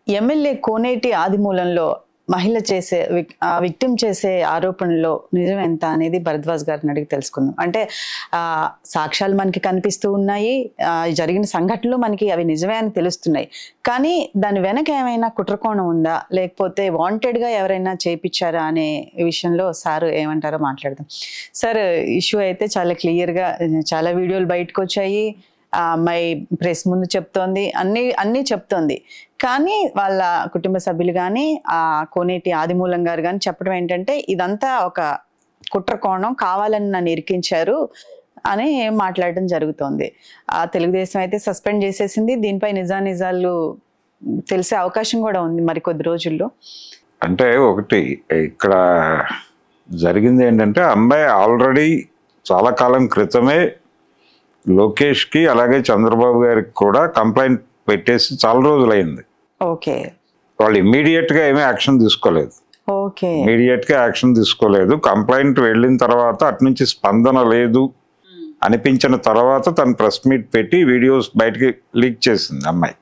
MLA కోనేటి ఆదిమూలంలో మహిళ చేసే victim చేసే ఆరోపణలో నిజం ఎంత అనేది భరద్వాజ్ గారిని అడిగి తెలుసుకుందాం అంటే ఆ, సాక్ష్యాలు మనకి కనిపిస్తూ ఉన్నాయి ఆ, జరిగిన సంఘటనలు మనకి అవి నిజమే అని తెలుస్తున్నాయి కానీ దాని వెనక ఏమైనా కుట్రకోణం ఉందా లేకపోతే వాంటెడ్ గా ఎవరైనా చేపించారా అనే విషయంలో సార్ ఏమంటారో మాట్లాడదాం సార్ ఇష్యూ అయితే చాలా క్లియర్ గా చాలా వీడియోలు బయటకు వచ్చాయి ఆ అమ్మాయి ప్రెస్ ముందు చెప్తోంది అన్ని అన్నీ చెప్తోంది కానీ వాళ్ళ కుటుంబ సభ్యులు కానీ ఆ కోనేటి ఆదిమూలం గారు కానీ చెప్పడం ఏంటంటే ఇదంతా ఒక కుట్ర కోణం కావాలని నన్ను ఇరికించారు అని మాట్లాడడం జరుగుతోంది ఆ తెలుగుదేశం అయితే సస్పెండ్ చేసేసింది దీనిపై నిజా నిజాలు తెలిసే అవకాశం కూడా ఉంది మరి కొద్ది రోజుల్లో అంటే ఒకటి ఇక్కడ జరిగింది ఏంటంటే అమ్మాయి ఆల్రెడీ చాలా కాలం క్రితమే లోకేష్కి అలాగే చంద్రబాబు గారికి కూడా కంప్లైంట్ పెట్టేసి చాలా రోజులైంది ఓకే వాళ్ళు ఇమ్మీడియట్ గా ఏమీ యాక్షన్ తీసుకోలేదు ఓకే ఇమీడియట్ గా యాక్షన్ తీసుకోలేదు కంప్లైంట్ వెళ్ళిన తర్వాత అటు నుంచి స్పందన లేదు అనిపించిన తర్వాత తను ప్రెస్ మీట్ పెట్టి వీడియోస్ బయటికి లీక్ చేసింది అమ్మాయి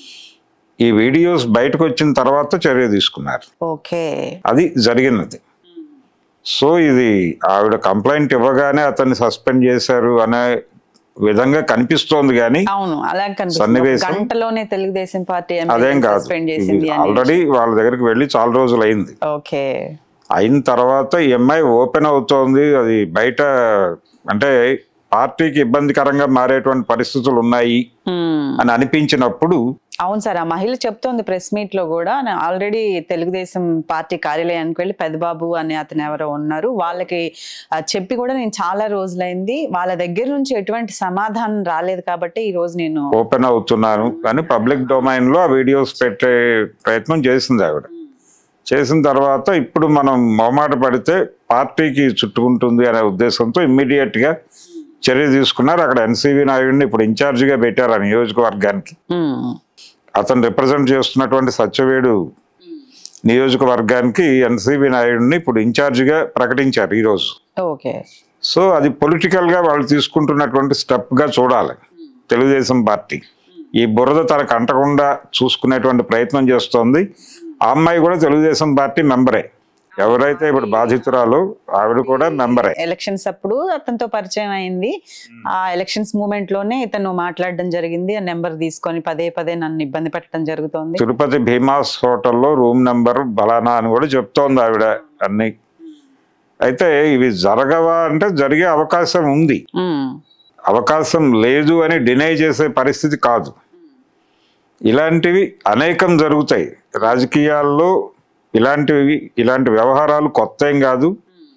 ఈ వీడియోస్ బయటకు వచ్చిన తర్వాత చర్య తీసుకున్నారు ఓకే అది జరిగినది సో ఇది ఆవిడ కంప్లైంట్ ఇవ్వగానే అతన్ని సస్పెండ్ చేశారు అనే విధంగా కనిపిస్తోంది కానీ అవును అలా కనిపిస్తుంది ఒక సన్నివేశం- గంటలోనే తెలుగుదేశం పార్టీ అదేం కాదు సస్పెండ్ చేసింది అని ఆల్రెడీ వాళ్ళ దగ్గరికి వెళ్ళి చాలా రోజులు అయింది ఓకే అయిన తర్వాత ఈ అమ్మాయి ఓపెన్ అవుతోంది అది బయట అంటే పార్టీకి ఇబ్బందికరంగా మారేటువంటి పరిస్థితులు ఉన్నాయి హ్మ్. అని అనిపించినప్పుడు అవును సార్ ఆ మహిళ చెప్తోంది ప్రెస్ మీట్ లో కూడా ఆల్రెడీ తెలుగుదేశం పార్టీ కార్యాలయానికి వెళ్ళి పెద్దబాబు అనే అతను ఎవరో ఉన్నారు వాళ్ళకి ఆ, చెప్పి కూడా నేను చాలా రోజులైంది వాళ్ళ దగ్గర నుంచి ఎటువంటి సమాధానం రాలేదు కాబట్టి ఈ రోజు నేను ఓపెన్ అవుతున్నాను కానీ పబ్లిక్ డొమైన్ లో ఆ వీడియోస్ పెట్టే ప్రయత్నం చేసింది ఆవిడ చేసిన తర్వాత ఇప్పుడు మనం మొహమాట పడితే పార్టీకి చుట్టుకుంటుంది అనే ఉద్దేశంతో ఇమ్మీడియట్ గా చర్య తీసుకున్నారు అక్కడ ఎన్సీవీ నాయుడిని ఇప్పుడు ఇన్ఛార్జ్ గా పెట్టారు ఆ నియోజకవర్గానికి హ్మ్. అతను రిప్రజెంట్ చేస్తున్నటువంటి సత్యవేడు నియోజకవర్గానికి ఎన్సీబీ నాయుడిని ఇప్పుడు ఇన్ఛార్జిగా ప్రకటించారు ఈరోజు ఓకే సో అది పొలిటికల్ గా వాళ్ళు తీసుకుంటున్నటువంటి స్టెప్ గా చూడాలి తెలుగుదేశం పార్టీ ఈ బురద తనకు అంటకుండా చూసుకునేటువంటి ప్రయత్నం చేస్తోంది ఆ అమ్మాయి కూడా తెలుగుదేశం పార్టీ మెంబరే ఎవరైతే ఇప్పుడు బాధితురాలు ఆవిడ కూడా మెంబరే ఎలక్షన్స్ అప్పుడు అతనితో పరిచయం అయింది ఆ ఎలక్షన్స్ మూమెంట్ లోనే ఇతను మాట్లాడడం జరిగింది ఆ నెంబర్ తీసుకొని పదే పదే నన్ను ఇబ్బంది పెట్టడం జరుగుతోంది తిరుపతి భీమాస్ హోటల్లో రూమ్ నెంబర్ బలానా అని కూడా చెప్తోంది ఆవిడ అన్ని అయితే ఇవి జరగవా అంటే జరిగే అవకాశం ఉంది హ్మ్. అవకాశం లేదు అని డినై చేసే పరిస్థితి కాదు ఇలాంటివి అనేకం జరుగుతాయి రాజకీయాల్లో ఇలాంటివి ఇలాంటి వ్యవహారాలు కొత్త ఏం కాదు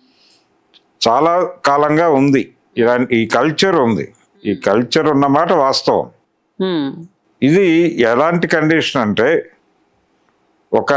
చాలా కాలంగా ఉంది ఇలాంటి ఈ కల్చర్ ఉంది ఈ కల్చర్ ఉన్నమాట వాస్తవం హ్మ్. ఇది ఎలాంటి కండిషన్ అంటే ఒక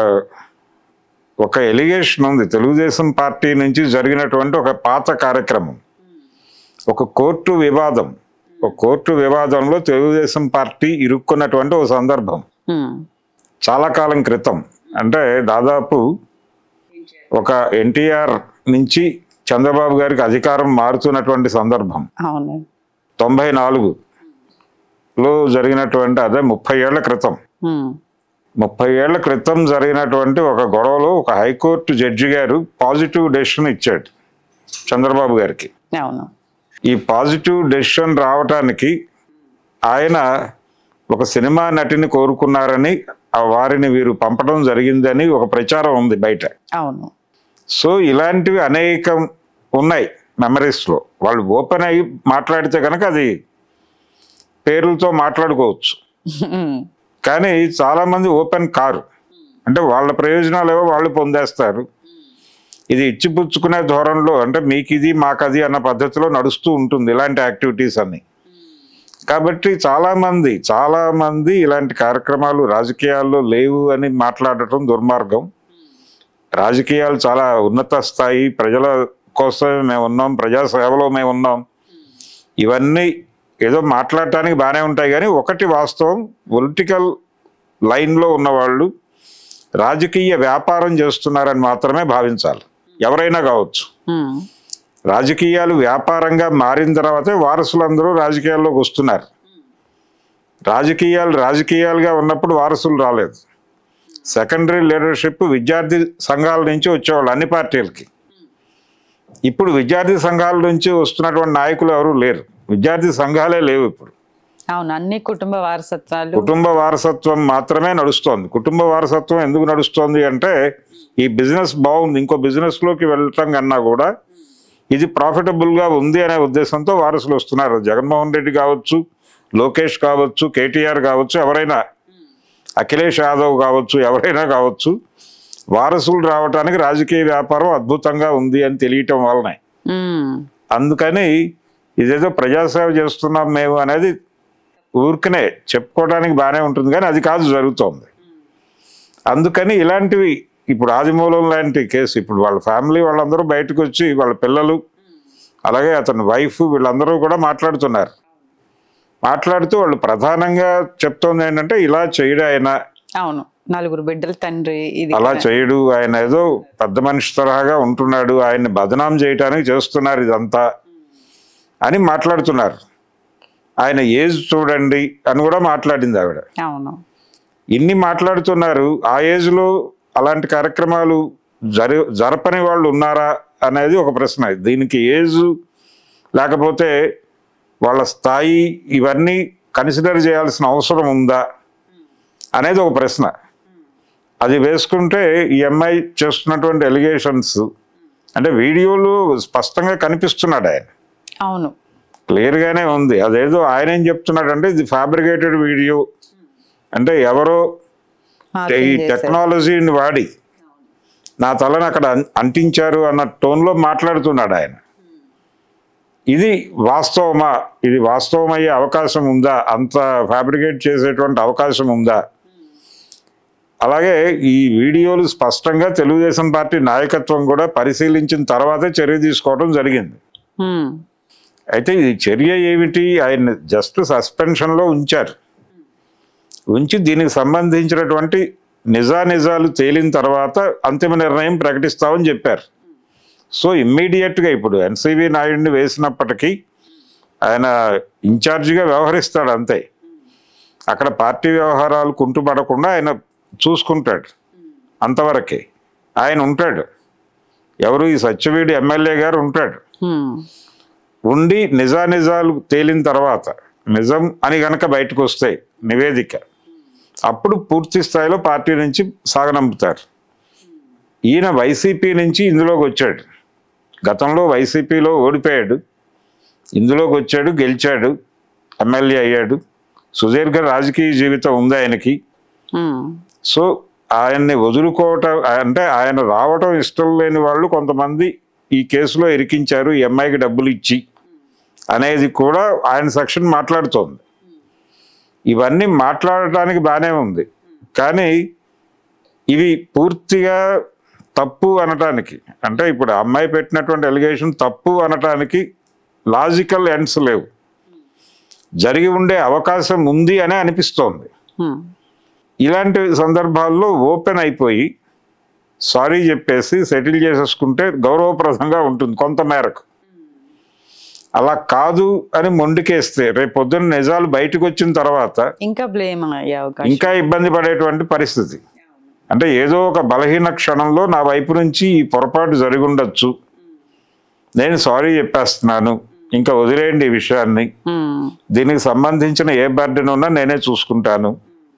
ఒక ఎలిగేషన్ ఉంది తెలుగుదేశం పార్టీ నుంచి జరిగినటువంటి ఒక పాత కార్యక్రమం ఒక కోర్టు వివాదం ఒక కోర్టు వివాదంలో తెలుగుదేశం పార్టీ ఇరుక్కున్నటువంటి ఒక సందర్భం హ్మ్. చాలా కాలం క్రితం అంటే దాదాపు ఒక ఎన్టీఆర్ నుంచి చంద్రబాబు గారికి అధికారం మారుతున్నటువంటి సందర్భం అవును తొంభై నాలుగులో జరిగినటువంటి అదే ముప్పై ఏళ్ల క్రితం హ్మ్. ముప్పై ఏళ్ల క్రితం జరిగినటువంటి ఒక గొడవలో ఒక హైకోర్టు జడ్జి గారు పాజిటివ్ డెసిషన్ ఇచ్చాడు చంద్రబాబు గారికి అవును ఈ పాజిటివ్ డెసిషన్ రావటానికి ఆయన ఒక సినిమా నటిని కోరుకున్నారని ఆ వారిని వీరు పంపడం జరిగిందని ఒక ప్రచారం ఉంది బయట అవును సో ఇలాంటివి అనేకం ఉన్నాయి మెమరీస్లో వాళ్ళు ఓపెన్ అయ్యి మాట్లాడితే కనుక అది పేర్లతో మాట్లాడుకోవచ్చు హ్మ్. కానీ చాలా మంది ఓపెన్ కారు అంటే వాళ్ళ ప్రయోజనాలు ఏవో వాళ్ళు పొందేస్తారు ఇది ఇచ్చిపుచ్చుకునే ధోరణిలో అంటే మీకు ఇది మాకు అది అన్న పద్ధతిలో నడుస్తూ ఉంటుంది ఇలాంటి యాక్టివిటీస్ అన్ని కాబట్టి చాలా మంది చాలా మంది ఇలాంటి కార్యక్రమాలు రాజకీయాల్లో లేవు అని మాట్లాడటం దుర్మార్గం రాజకీయాలు చాలా ఉన్నత స్థాయి ప్రజల కోసమే మేము ఉన్నాం ప్రజా సేవలో మేము ఉన్నాం ఇవన్నీ ఏదో మాట్లాడటానికి బాగానే ఉంటాయి కానీ ఒకటి వాస్తవం పొలిటికల్ లైన్లో ఉన్నవాళ్ళు రాజకీయ వ్యాపారం చేస్తున్నారని మాత్రమే భావించాలి ఎవరైనా కావచ్చు హ్మ్. రాజకీయాలు వ్యాపారంగా మారిన తర్వాతే వారసులందరూ రాజకీయాల్లోకి వస్తున్నారు రాజకీయాలు రాజకీయాలుగా ఉన్నప్పుడు వారసులు రాలేదు సెకండరీ లీడర్షిప్ విద్యార్థి సంఘాల నుంచి వచ్చేవాళ్ళు అన్ని పార్టీలకి ఇప్పుడు విద్యార్థి సంఘాల నుంచి వస్తున్నటువంటి నాయకులు ఎవరు లేరు విద్యార్థి సంఘాలే లేవు ఇప్పుడు అవును అన్ని కుటుంబ వారసత్వాలు కుటుంబ వారసత్వం మాత్రమే నడుస్తోంది కుటుంబ వారసత్వం ఎందుకు నడుస్తోంది అంటే ఈ బిజినెస్ బాగుంది ఇంకో బిజినెస్ లోకి వెళ్ళటం కన్నా కూడా ఇది ప్రాఫిటబుల్ గా ఉంది అనే ఉద్దేశంతో వారసులు వస్తున్నారు జగన్మోహన్ రెడ్డి కావచ్చు లోకేష్ కావచ్చు కేటీఆర్ కావచ్చు ఎవరైనా అఖిలేష్ యాదవ్ కావచ్చు ఎవరైనా కావచ్చు వారసులు రావటానికి రాజకీయ వ్యాపారం అద్భుతంగా ఉంది అని తెలియటం వలనే ఉమ్, అందుకని ఇదేదో ప్రజాసేవ చేస్తున్నాం మేము అనేది ఊరికనే చెప్పుకోవడానికి బాగానే ఉంటుంది కానీ అది కాదు జరుగుతోంది అందుకని ఇలాంటివి ఇప్పుడు ఆదిమూలం లాంటి కేసు ఇప్పుడు వాళ్ళ ఫ్యామిలీ వాళ్ళందరూ బయటకు వచ్చి వాళ్ళ పిల్లలు అలాగే అతని వైఫ్ వీళ్ళందరూ కూడా మాట్లాడుతున్నారు మాట్లాడుతూ వాళ్ళు ప్రధానంగా చెప్తోంది ఏంటంటే ఇలా చేయడు ఆయన అవును నలుగురు బిడ్డల తండ్రి ఇది అలా చేయడు ఆయన ఏదో పెద్ద మనిషి తరహాగా ఉంటున్నాడు ఆయన్ని బదనాం చేయటానికి చేస్తున్నారు ఇదంతా అని మాట్లాడుతున్నారు ఆయన ఏజ్ చూడండి అని కూడా మాట్లాడింది ఆవిడ అవును ఇన్ని మాట్లాడుతున్నారు ఆ ఏజ్ లో అలాంటి కార్యక్రమాలు జరి జరపని వాళ్ళు ఉన్నారా అనేది ఒక ప్రశ్న దీనికి ఏజ్ లేకపోతే వాళ్ళ స్థాయి ఇవన్నీ కన్సిడర్ చేయాల్సిన అవసరం ఉందా అనేది ఒక ప్రశ్న అది వేసుకుంటే ఈ అమ్మాయి చేస్తున్నటువంటి ఎలిగేషన్స్ అంటే వీడియోలు స్పష్టంగా కనిపిస్తున్నాడు ఆయన అవును క్లియర్ గానే ఉంది అదేదో ఆయన ఏం చెప్తున్నాడంటే ఇది ఫ్యాబ్రికేటెడ్ వీడియో అంటే ఎవరో ఈ మార్పింగ్ చేశారు. టెక్నాలజీని వాడి నా తలని అక్కడ అం- అంటించారు అన్న టోన్లో మాట్లాడుతున్నాడు ఆయన ఇది వాస్తవమా ఇది వాస్తవం అయ్యే అవకాశం ఉందా అంత ఫ్యాబ్రికేట్ చేసేటువంటి అవకాశం ఉందా అలాగే ఈ వీడియోలు స్పష్టంగా తెలుగుదేశం పార్టీ నాయకత్వం కూడా పరిశీలించిన తర్వాతే చర్య తీసుకోవడం జరిగింది ఉమ్, అయితే ఈ చర్య ఏమిటి ఆయన జస్ట్ సస్పెన్షన్లో ఉంచారు ఉంచి దీనికి సంబంధించినటువంటి నిజానిజాలు తేలిన తర్వాత అంతిమ నిర్ణయం ప్రకటిస్తామని చెప్పారు సో ఇమ్మీడియట్గా ఇప్పుడు ఎన్సీవి నాయుడిని వేసినప్పటికీ ఆయన ఇన్ఛార్జిగా వ్యవహరిస్తాడు అంతే అక్కడ పార్టీ వ్యవహారాలు కుంటుపడకుండా ఆయన చూసుకుంటాడు అంతవరకే ఆయన ఉంటాడు ఎవరు ఈ సత్యవేడి ఎమ్మెల్యే గారు ఉంటాడు ఉమ్, ఉండి నిజానిజాలు తేలిన తర్వాత నిజం అని గనక బయటకు వస్తాయి నివేదిక అప్పుడు పూర్తి స్థాయిలో పార్టీ నుంచి సాగనంపుతారు ఈయన వైసీపీ నుంచి ఇందులోకి వచ్చాడు గతంలో వైసీపీలో ఓడిపోయాడు ఇందులోకి వచ్చాడు గెలిచాడు ఎమ్మెల్యే అయ్యాడు సుదీర్ఘ రాజకీయ జీవితం ఉంది ఆయనకి ఉమ్, సో ఆయన్ని వదులుకోవటం అంటే ఆయన రావటం ఇష్టం లేని వాళ్ళు కొంతమంది ఈ కేసులో ఇరికించారు ఈ అమ్మాయికి డబ్బులు ఇచ్చి అనేది కూడా ఆయన సెక్షన్ మాట్లాడుతోంది ఇవన్నీ మాట్లాడటానికి బాగానే ఉంది కానీ ఇవి పూర్తిగా తప్పు అనటానికి అంటే ఇప్పుడు ఆ అమ్మాయి పెట్టినటువంటి ఎలిగేషన్ తప్పు అనటానికి లాజికల్ ఎండ్స్ లేవు జరిగి ఉండే అవకాశం ఉంది అనే అనిపిస్తోంది ఉమ్, ఇలాంటి సందర్భాల్లో ఓపెన్ అయిపోయి సారీ చెప్పేసి సెటిల్ చేసేసుకుంటే గౌరవప్రదంగా ఉంటుంది కొంత మేరకు అలా కాదు అని మొండికేస్తే రేపు పొద్దున్న నిజాలు బయటకు వచ్చిన తర్వాత ఇంకా బ్లేమ్ అయ్యే అవకాశం ఇంకా ఇబ్బంది పడేటువంటి పరిస్థితి అంటే ఏదో ఒక బలహీన క్షణంలో నా వైపు నుంచి ఈ పొరపాటు జరిగి ఉండొచ్చు నేను సారీ చెప్పేస్తున్నాను ఇంకా వదిలేయండి ఈ విషయాన్ని ఉమ్, దీనికి సంబంధించిన ఏ బర్డెన్ ఉన్నా నేనే చూసుకుంటాను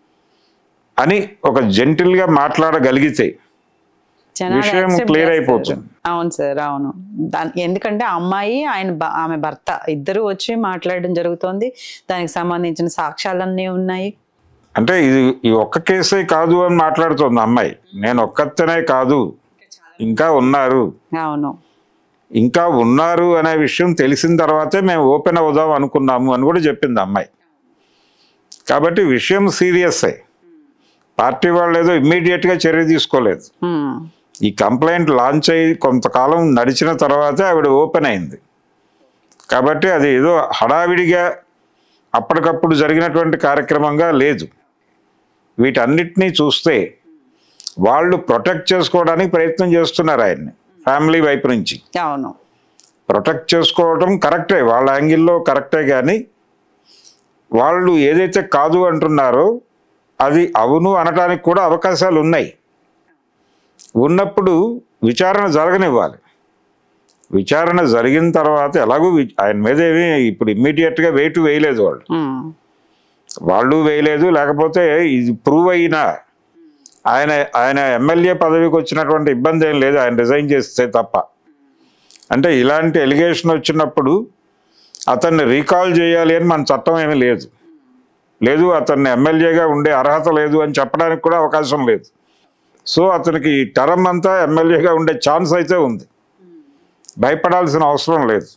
అని ఒక జెంటిల్ గా మాట్లాడగలిగితే జనాలు విషయం accept clear చేస్తారు. అయిపోతుంది. అవును సార్ అవును దాని ఎందుకంటే ఆ అమ్మాయి ఆయన భ- ఆమె భర్త ఇద్దరు వచ్చి మాట్లాడడం జరుగుతోంది దానికి సంబంధించిన సాక్ష్యాలన్నీ ఉన్నాయి అంటే ఇది ఈ ఒక్క కేసే కాదు అని మాట్లాడుతోంది అమ్మాయి నేను ఒక్కతనే కాదు ఇంకా ఉన్నారు అవును ఇంకా ఉన్నారు అనే విషయం తెలిసిన తర్వాతే మేము ఓపెన్ అవుదాం అనుకున్నాము అని కూడా చెప్పింది అమ్మాయి కాబట్టి విషయం సీరియస్ పార్టీ వాళ్ళు ఏదో immediate గా చర్య తీసుకోలేదు ఉమ్, ఈ కంప్లైంట్ లాంచ్ అయ్యి కొంతకాలం నడిచిన తర్వాతే ఆవిడ ఓపెన్ అయింది కాబట్టి అది ఏదో హడావిడిగా అప్పటికప్పుడు జరిగినటువంటి కార్యక్రమంగా లేదు వీటన్నిటినీ చూస్తే వాళ్ళు ప్రొటెక్ట్ చేసుకోవడానికి ప్రయత్నం చేస్తున్నారు ఆయన్ని ఫ్యామిలీ వైపు నుంచి అవును ప్రొటెక్ట్ చేసుకోవడం కరెక్టే వాళ్ళ యాంగిల్లో కరెక్టే కానీ వాళ్ళు ఏదైతే కాదు అంటున్నారో అది అవును అనటానికి కూడా అవకాశాలు ఉన్నాయి ఉన్నప్పుడు విచారణ జరగనివ్వాలి విచారణ జరిగిన తర్వాత ఎలాగో వి- ఆయన మీద ఏమీ ఇప్పుడు ఇమ్మీడియట్గా వెయిట్ వేయలేదు వాళ్ళు ఉమ్, వాళ్ళు వేయలేదు లేకపోతే ఇది ప్రూవ్ అయినా ఆయన ఆయన ఎమ్మెల్యే పదవికి వచ్చినటువంటి ఇబ్బంది ఏం లేదు ఆయన రిజైన్ చేస్తే తప్ప అంటే ఇలాంటి ఎలిగేషన్ వచ్చినప్పుడు అతన్ని రీకాల్ చేయాలి అని మన చట్టం ఏమీ లేదు లేదు అతన్ని ఎమ్మెల్యేగా ఉండే అర్హత లేదు అని చెప్పడానికి కూడా అవకాశం లేదు సో అతనికి ఈ టర్మ్ అంతా ఎమ్మెల్యేగా ఉండే ఛాన్స్ అయితే ఉంది భయపడాల్సిన అవసరం లేదు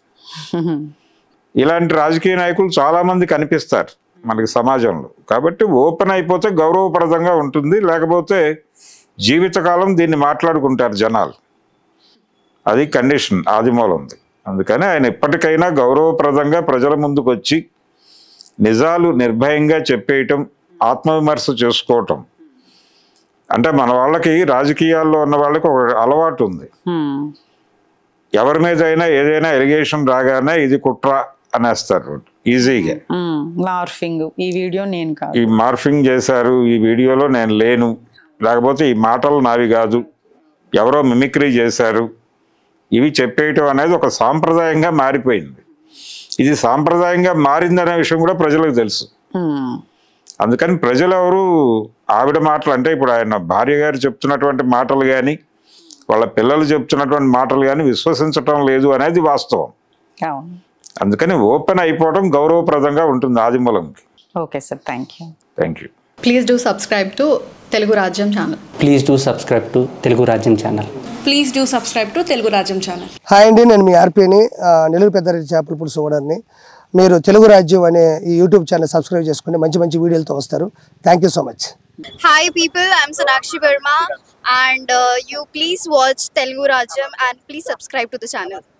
ఇలాంటి రాజకీయ నాయకులు చాలా మంది కనిపిస్తారు మనకి సమాజంలో కాబట్టి ఓపెన్ అయిపోతే గౌరవప్రదంగా ఉంటుంది లేకపోతే జీవితకాలం దీన్ని మాట్లాడుకుంటారు జనాలు అది కండిషన్ ఆదిమూలం ఉంది అందుకని ఆయన ఎప్పటికైనా గౌరవప్రదంగా ప్రజల ముందుకు వచ్చి నిజాలు నిర్భయంగా చెప్పేయటం ఆత్మవిమర్శ చేసుకోవటం అంటే మన వాళ్ళకి రాజకీయాల్లో ఉన్న వాళ్ళకి ఒక అలవాటు ఉంది ఉమ్, ఎవరి మీద అయినా ఏదైనా ఎలిగేషన్ రాగానే ఇది కుట్ర అనేస్తారు ఈజీగా ఉమ్, మార్ఫింగ్ ఈ వీడియో నేను కాదు ఈ మార్ఫింగ్ చేశారు ఈ వీడియోలో నేను లేను లేకపోతే ఈ మాటలు నావి కాదు ఎవరో మిమిక్రీ చేశారు ఇవి చెప్పేయటం అనేది ఒక సాంప్రదాయంగా మారిపోయింది ఇది సాంప్రదాయంగా మారిందనే విషయం కూడా ప్రజలకు తెలుసు ఉమ్, అందుకని ప్రజలు ఎవరు ఆవిడ మాటలు అంటే ఇప్పుడు ఆయన భార్య గారు చెప్తున్నటువంటి మాటలు కానీ వాళ్ళ పిల్లలు చెప్తున్నటువంటి మాటలు కానీ విశ్వసించటం లేదు అనేది వాస్తవం అవును అందుకని ఓపెన్ అయిపోవడం గౌరవప్రదంగా ఉంటుంది ఆదిమూలంకి okay sir thank you thank you please do subscribe to Telugu Rajyam channel please do subscribe to Telugu Rajyam channel please do subscribe to Telugu Rajyam channel hi అండి నేను మీ ఆర్పీని ఆ, నెల్లూరు పెద్దారెడ్డి చేపల పులుసు ఓనర్ని మీరు తెలుగు రాజ్యం అనే ఈ యూట్యూబ్ ఛానల్ సబ్స్క్రైబ్ చేసుకుని మంచి మంచి వీడియోలతో వస్తారు thank you so much Hi people, I'm Sonakshi Verma and uh, you please watch Telugu Rajam and please subscribe to the channel.